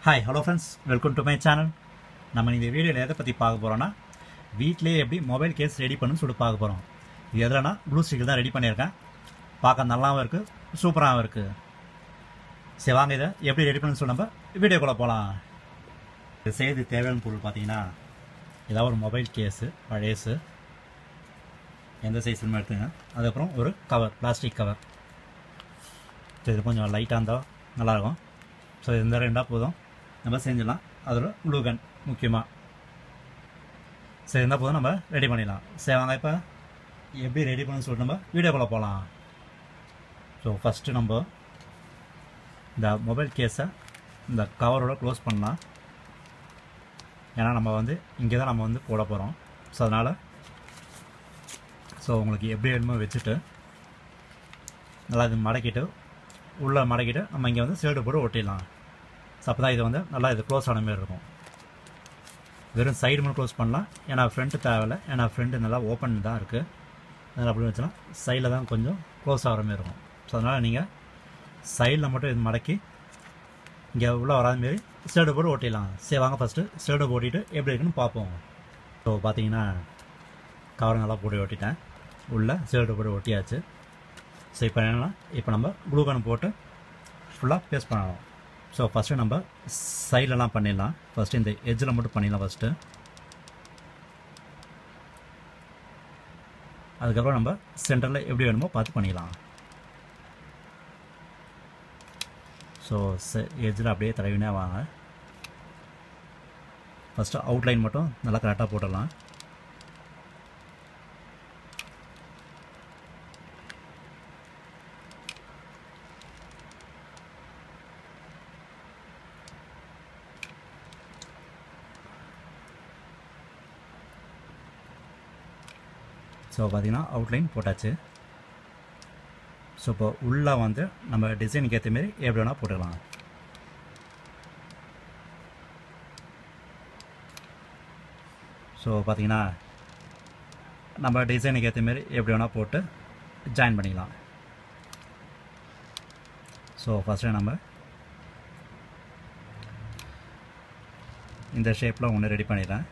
hi hello friends welcome to my channel நம்ம இந்த வீடியோவில் எதை பற்றி பார்க்க போகிறோன்னா வீட்டிலேயே எப்படி மொபைல் கேஸ் ரெடி பண்ணுன்னு சொல்லிட்டு பார்க்க போகிறோம் இது எதுலனா ப்ளூ ஸ்டிக்கில் தான் ரெடி பண்ணியிருக்கேன் பார்க்க நல்லாவும் இருக்குது சூப்பராகவும் இருக்குது சரி வாங்க இதை எப்படி ரெடி பண்ணுன்னு சொல்லி நம்ம வீடியோக்குள்ளே போகலாம் இது செய்து தேவையான பொருள் பார்த்தீங்கன்னா ஏதாவது ஒரு மொபைல் கேஸு பழையசு எந்த சைஸ்லுமே எடுத்துங்க அதுக்கப்புறம் ஒரு கவர் பிளாஸ்டிக் கவர் இது கொஞ்சம் லைட்டாக இருந்தால் நல்லாயிருக்கும் ஸோ இந்த ரெண்டாக போதும் நம்ம செஞ்சிடலாம் அதோட க்ளூகன் முக்கியமாக சரி இருந்தால் போதும் நம்ம ரெடி பண்ணிடலாம் சரி வாங்க இப்போ எப்படி ரெடி பண்ணணும்னு சொல்லிட்டு நம்ம வீடியோக்குள்ளே போகலாம் ஸோ ஃபஸ்ட்டு நம்ம இந்த மொபைல் கேஸை இந்த கவரோட க்ளோஸ் பண்ணலாம் ஏன்னா நம்ம வந்து இங்கே தான் நம்ம வந்து போட போகிறோம் ஸோ அதனால் ஸோ உங்களுக்கு எப்படி வேணுமோ வச்சுட்டு நல்லா இது மடக்கிட்டு உள்ளே மடக்கிட்டு நம்ம இங்கே வந்து சேடு போட்டு ஒட்டிடலாம் ஸோ அப்போ தான் இது வந்து நல்லா இது க்ளோஸ் ஆன மாதிரி இருக்கும் வெறும் சைடு மட்டும் க்ளோஸ் பண்ணலாம் ஏன்னா ஃப்ரண்ட்டு தேவையில்லை ஏன்னா ஃப்ரண்ட்டு நல்லா ஓப்பன் தான் இருக்குது அதனால் அப்படி வச்சுலாம் சைடில் தான் கொஞ்சம் க்ளோஸ் ஆகிற மாதிரி இருக்கும் ஸோ அதனால் நீங்கள் சைடில் மட்டும் இது மடக்கி இங்கே உள்ளே வராத மாரி சேடு போட்டு ஒட்டிடலாம் சரி வாங்க ஃபஸ்ட்டு சேடு போட்டிட்டு எப்படி இருக்குன்னு பார்ப்போம் ஸோ பார்த்தீங்கன்னா கவர் நல்லா போட்டு ஒட்டிட்டேன் உள்ளே சேடு போட்டு ஒட்டியாச்சு ஸோ இப்போ என்னென்னா இப்போ நம்ம க்ளூகன் போட்டு ஃபுல்லாக பேஸ்ட் பண்ணணும் ஸோ ஃபஸ்ட்டு நம்ம சைட்லலாம் பண்ணிடலாம் ஃபஸ்ட்டு இந்த எட்ஜில் மட்டும் பண்ணிடலாம் ஃபஸ்ட்டு அதுக்கப்புறம் நம்ம சென்டரில் எப்படி வேணுமோ பார்த்து பண்ணிடலாம் ஸோ எட்ஜில் அப்படியே தடவினே வாங்க ஃபஸ்ட்டு அவுட்லைன் மட்டும் நல்லா கரெக்டாக போட்டுடலாம் ஸோ பார்த்தீங்கன்னா அவுட்லைன் போட்டாச்சு ஸோ இப்போ உள்ளே வந்து நம்ம டிசைனுக்கு ஏற்ற மாரி எப்படி வேணால் போட்டுக்கலாம் ஸோ பார்த்தீங்கன்னா நம்ம டிசைனுக்கு ஏற்ற மாரி எப்படி வேணால் போட்டு ஜாயின் பண்ணிக்கலாம் ஸோ ஃபஸ்ட்டு நம்ம இந்த ஷேப்பில் ஒன்று ரெடி பண்ணிடுறேன்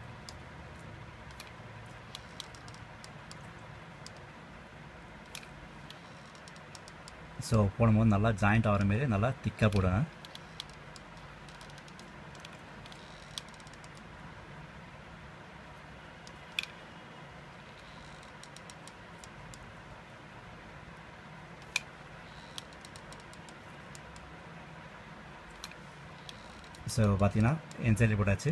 ஸோ போடும்போது நல்லா ஜாயிண்ட் ஆகிற மாரி நல்லா திக்காக போடுங்க ஸோ பார்த்தீங்கன்னா என் சைடில் போட்டாச்சு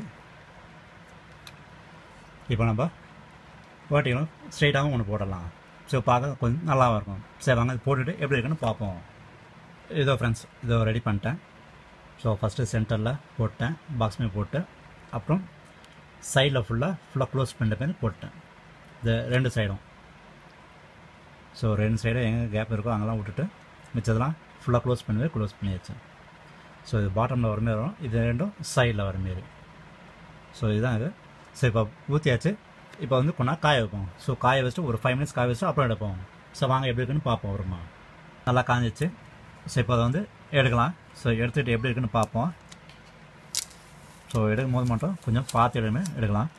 இப்போ நம்ம வேர்ட்டிகளும் ஸ்ட்ரைட்டாகவும் ஒன்று போடலாம் ஸோ பார்க்க கொஞ்சம் நல்லாவும் இருக்கும் சரி வாங்க இது போட்டுட்டு எப்படி இருக்குன்னு பார்ப்போம் இதோ ஃப்ரெண்ட்ஸ் இதோ ரெடி பண்ணிட்டேன் ஸோ ஃபஸ்ட்டு சென்டரில் போட்டேன் பாக்ஸ் மேலே போட்டு அப்புறம் சைடில் ஃபுல்லாக ஃபுல்லாக க்ளோஸ் பண்ணிட்ட மாதிரி போட்டேன் இந்த ரெண்டு சைடும் ஸோ ரெண்டு சைடும் எங்கே கேப் இருக்கோ அங்கெல்லாம் விட்டுட்டு மிச்சதெல்லாம் ஃபுல்லாக க்ளோஸ் பண்ணி க்ளோஸ் பண்ணியாச்சு ஸோ இது பாட்டமில் வர மாரி வரும் இது ரெண்டும் சைடில் வர மாரி ஸோ இதுதான் இது ஸோ இப்போ ஊற்றியாச்சு இப்போ வந்து கொண்டா காய வைப்போம் ஸோ காய வச்சுட்டு ஒரு ஃபைவ் மினிட்ஸ் காய வச்சுட்டு அப்புறம் எடுப்போம் ஸோ வாங்க எப்படி இருக்குன்னு பார்ப்போம் வருமா நல்லா காஞ்சிச்சு ஸோ இப்போ அதை வந்து எடுக்கலாம் ஸோ எடுத்துகிட்டு எப்படி இருக்குன்னு பார்ப்போம் ஸோ எடுக்கும் போது மட்டும் கொஞ்சம் பார்த்து எடுமே எடுக்கலாம்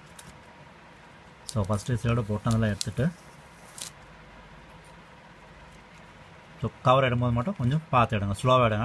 ஸோ ஃபஸ்ட்டு சைடு போட்டதெல்லாம் எடுத்துகிட்டு ஸோ கவர் எடுக்கும்போது மட்டும் கொஞ்சம் பார்த்து எடுங்க ஸ்லோவாக எடுங்க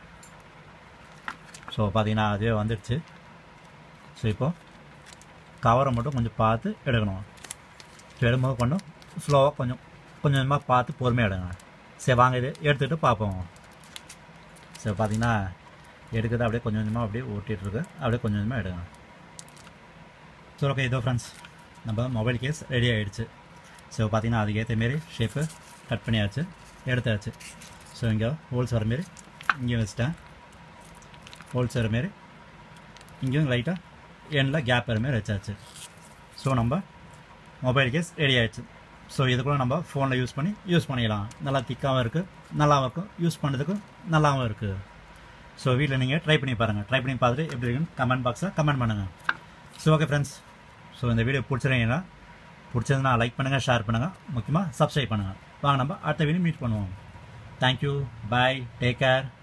ஸோ பார்த்தீங்கன்னா அதுவே வந்துடுச்சு ஸோ இப்போது கவரை மட்டும் கொஞ்சம் பார்த்து எடுக்கணும் ஸோ எடுக்கும்போது கொஞ்சம் ஸ்லோவாக கொஞ்சம் கொஞ்சம் கொஞ்சமாக பார்த்து பொறுமையாக எடுங்க சரி வாங்க இது எடுத்துகிட்டு பார்ப்போம் சரி பார்த்தீங்கன்னா எடுக்கிறது அப்படியே கொஞ்சம் கொஞ்சமாக அப்படியே ஓட்டிகிட்ருக்கு அப்படியே கொஞ்சம் கொஞ்சமாக எடுங்க ஸோ ஓகே இதோ ஃப்ரெண்ட்ஸ் நம்ம மொபைல் கேஸ் ரெடி ஆகிடுச்சு ஸோ பார்த்தீங்கன்னா அதுக்கேற்ற மாரி ஷேப்பு கட் பண்ணியாச்சு எடுத்தாச்சு ஸோ இங்கே ஹோல்ஸ் வர மாரி இங்கேயும் வச்சுட்டேன் ஹோல்ஸ் வர மாரி இங்கேயும் லைட்டாக எண்ணில் கேப் வர மாரி வச்சாச்சு ஸோ நம்ம மொபைல் கேஸ் ரெடி ஆகிடுச்சு ஸோ இதுக்குள்ள நம்ம ஃபோனில் யூஸ் பண்ணி யூஸ் பண்ணிக்கலாம் நல்லா திக்காகவும் இருக்குது நல்லாவும் இருக்கும் யூஸ் பண்ணுறதுக்கும் நல்லாவும் இருக்குது ஸோ வீட்டில் நீங்கள் ட்ரை பண்ணி பாருங்கள் ட்ரை பண்ணி பார்த்துட்டு எப்படி இருக்குன்னு கமெண்ட் பாக்ஸில் கமெண்ட் பண்ணுங்கள் ஸோ ஓகே ஃப்ரெண்ட்ஸ் ஸோ இந்த வீடியோ பிடிச்சிருந்தீங்கன்னா பிடிச்சதுன்னா லைக் பண்ணுங்கள் ஷேர் பண்ணுங்கள் முக்கியமாக சப்ஸ்கிரைப் பண்ணுங்கள் வாங்க நம்ம அடுத்த வீடியோ மீட் பண்ணுவோம் தேங்க்யூ பாய் டேக் கேர்